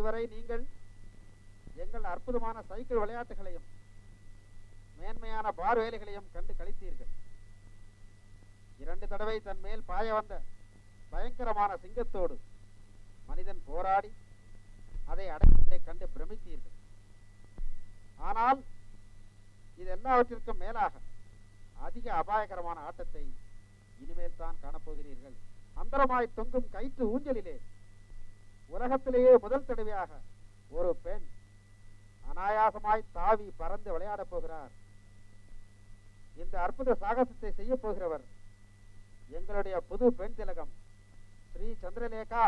இதுவரை நீங்கள் எங்கள் அற்புதமான சைக்கிள் விளையாட்டுகளையும் மேன்மையான பார் வேலைகளையும் கண்டு கழித்தீர்கள் இரண்டு தடவை தன் மேல் பாய வந்த பயங்கரமான சிங்கத்தோடு மனிதன் போராடி அதை அடக்கியதை கண்டு பிரமித்தீர்கள் ஆனால் இது எல்லாவற்றிற்கும் மேலாக அதிக அபாயகரமான ஆட்டத்தை இனிமேல் தான் காணப்போகிறீர்கள் அந்தரமாய் தொங்கும் கயிற்று ஊஞ்சலிலே உலகத்திலேயே முதல் தடவையாக ஒரு பெண் அனாயாசமாய் தாவி பறந்து விளையாடப் போகிறார் இந்த அற்புத சாகசத்தை செய்ய போகிறவர் எங்களுடைய புது பெண் திலகம் ஸ்ரீ சந்திரலேகா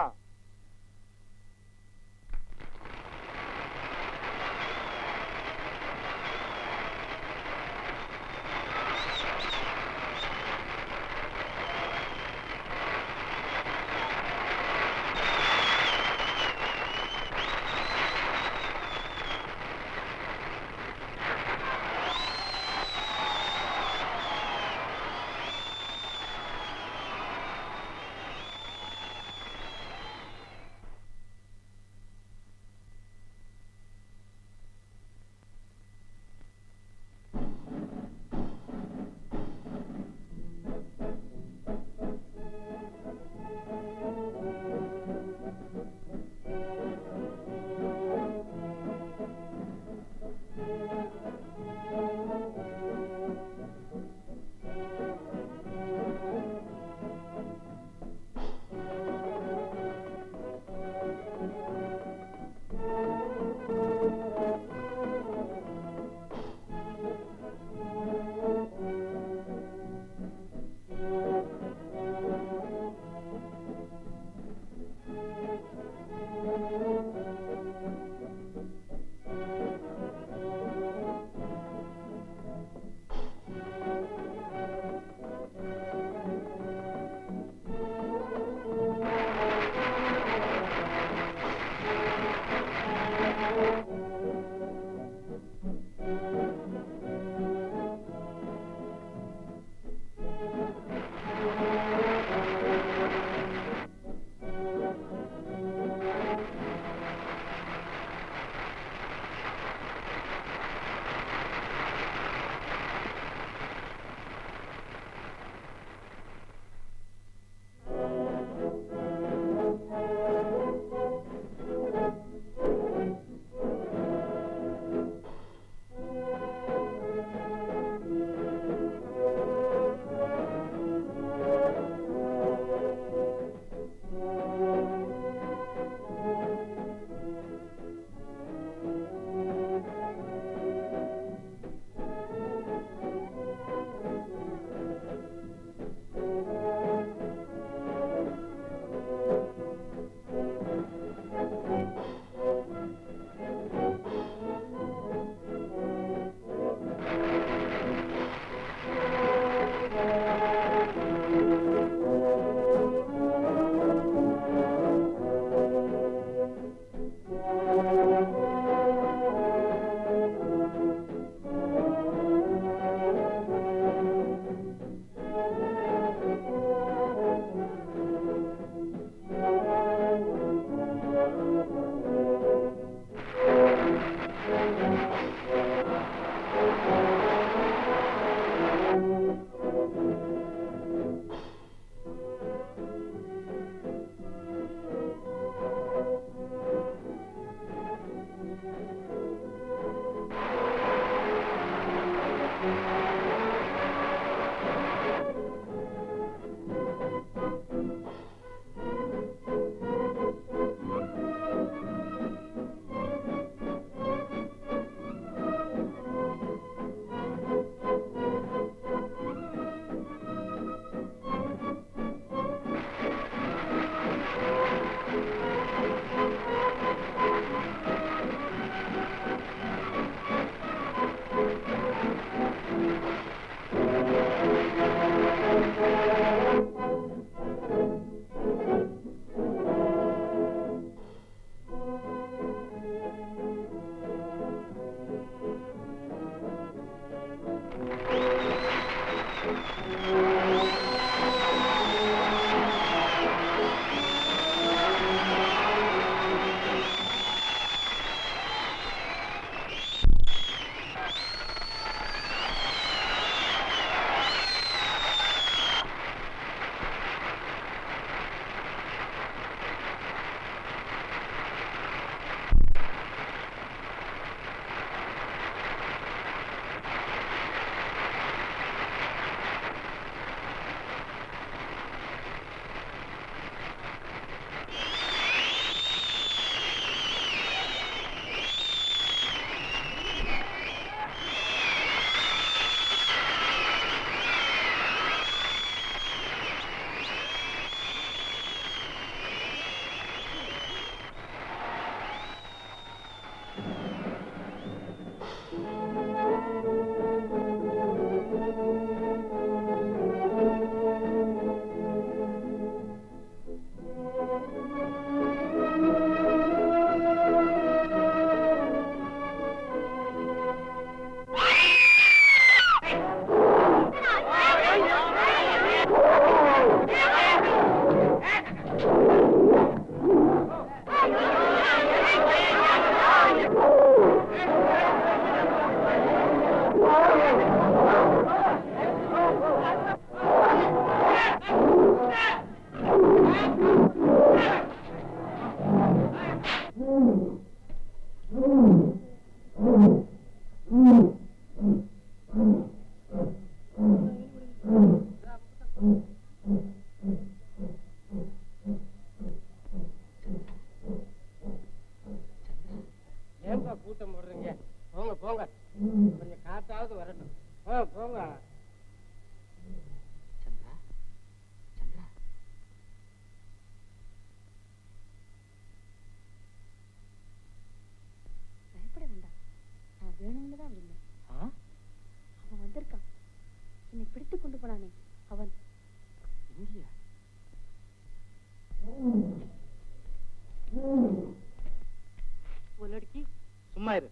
கவனமாயிரு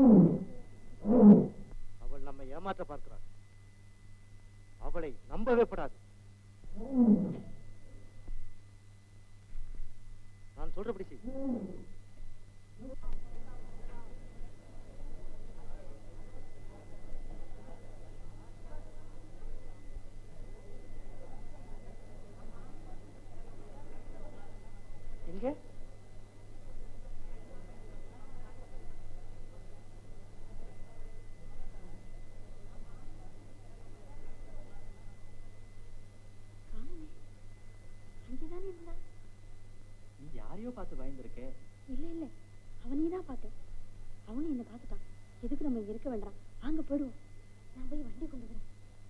அவள் நம்மை ஏமாற்ற பார்க்கிறாள் அவளை நம்பவே படாது நான் சொல்றபடி செய் எங்க காணுமே அங்கேதானே இருந்தா நீ யாரையோ பார்த்து பயந்துருக்கே இல்ல இல்ல அவனையே தான் பார்த்தேன் அவனும் என்ன பார்த்துட்டான் எதுக்கு நம்ம இங்க இருக்க வேண்டாம் வாங்க போயிடுவோம் நான் போய் வண்டி கொண்டு வரேன்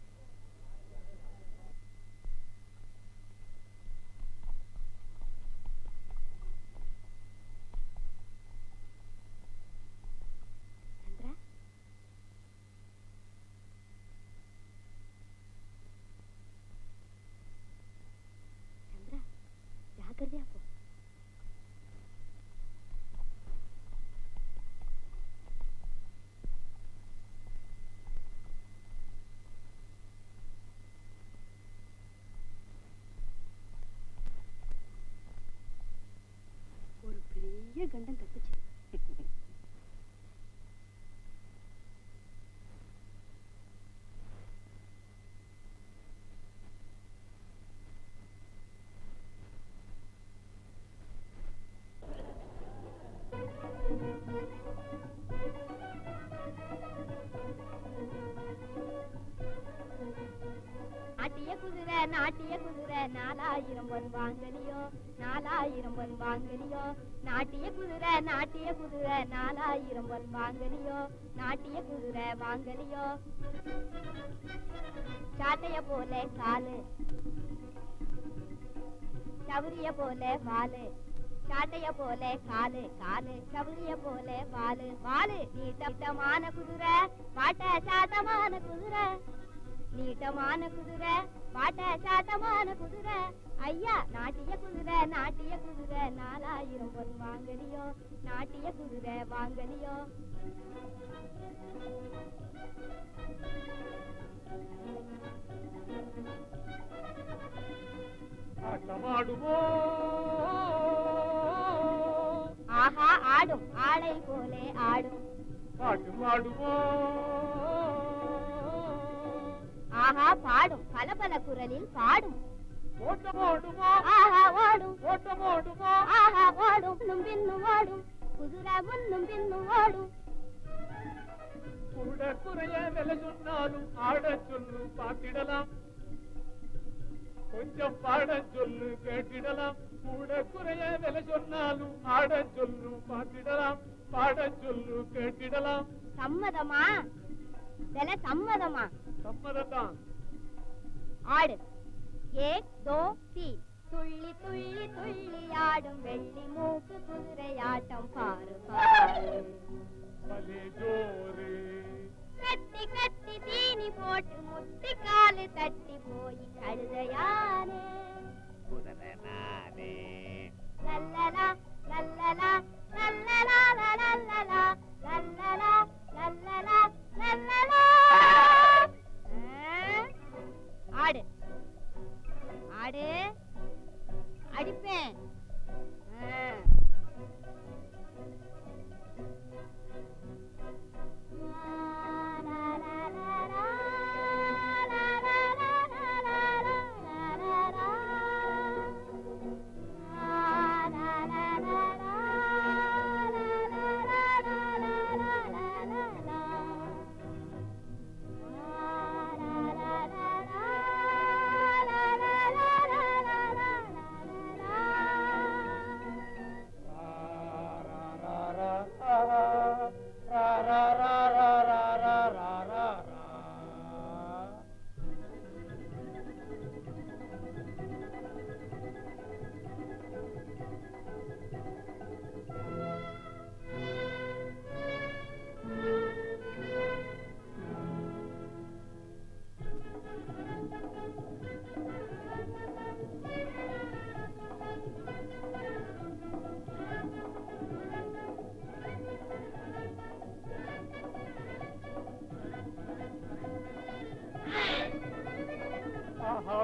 சந்திரா சந்திரா ஜாக்கிரதையா போ ஒரு பெரிய கண்டம் தப்பிச்சு நாட்டிய குதிரை நாட்டிய குதிரை நாலாயிரம் பொன் வாங்கலியோ நாலாயிரம் பொன் வாங்கலியோ நாட்டிய குதிரை நாட்டிய குதிரை நாலாயிரம் பொன் வாங்கலியோ நாட்டிய குதிரை வாங்கலியோ சாட்டைய போல காலு சவுரிய போல வாலு சாட்டைய போல காலு காலு சவுரிய போல வாலு வாலு நீட்டமான குதிரை பாட்ட சாட்டமான குதிரை நீட்டமான குதிரை பாட்ட சாட்டமான குதிரை ஐயா நாட்டிய குதிரை நாட்டிய குதிரை நாலாயிரம் பொன் வாங்கலியோ நாட்டிய குதிரை வாங்கலியோ ஆட்டமாடுவோ ஆஹா ஆடும் ஆளை போலே ஆடும் பாட்டு பாடுவோ ஆஹா பாடும் பல பல குரலில் பாடும் ஓட்டமாடுவோ ஆஹா ஓடும் ஓட்டமாடுவோ ஆஹா ஓடும் முன்னும் பின்னும் ஓடும் குதிரை முன்னும் பின்னும் ஓடும் கூட குறைய விலை சொன்னாலும் ஆட சொல்லு பார்த்திடலாம் கொஞ்சம் பாட சொல்லு கேட்டிடலாம் கூட குறைய விலை சொன்னாலும் ஆட சொல்லு பார்த்திடலாம் பாட சொல்லு கேட்டிடலாம் சம்மதமா விலை சம்மதமா சம்மதம்தான் ஆடு ஏக் தோ தி துள்ளி துள்ளி துள்ளி ஆடும் வெள்ளி மூக்கு குதிரையாட்டம் பாரு பாரு பலே ஜோரு கட்டி கட்டி தீனி போட்டு முட்டி காலு தட்டி போய் கழுதையானே லல்லலா லல்லலா லல்லலா லல்லலா லல்லலா லல்லலா லல்லலா ஆ? ஆடு ஆடு அடிப்பேன் ஆ. la la la la la la la la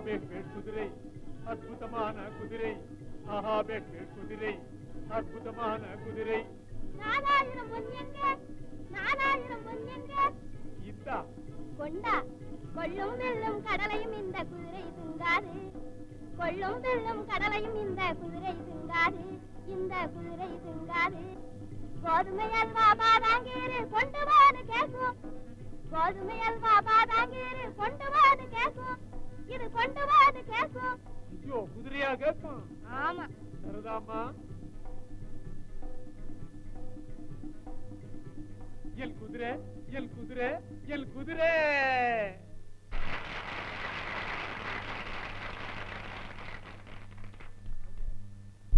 பேக் பேக் குதிரை அற்புதமான குதிரை ஆஹா பேக் பேக் குதிரை அற்புதமான குதிரை நாலாயிரம் பொன்யங்க நாலாயிரம் பொன்யங்க இந்தா கொண்டா கொள்ளும் வெள்ளும் கடலையும் இந்த குதிரை திங்காது கொள்ளும் வெள்ளும் கடலையும் இந்த குதிரை திங்காது இந்த குதிரை திங்காது கோதுமை அல்வா பாதாங்கீரு கொண்டு வான்னு கேக்கும் கோதுமை அல்வா பாதாங்கீரு கொண்டு வான்னு கேக்கும் இது கொண்டு வான்னு கேக்கும் ஐயோ குதிரையா கேட்கும் ஆமா சரிதாம்மா எல் குதிரை எல் குதிரை எல் குதிரை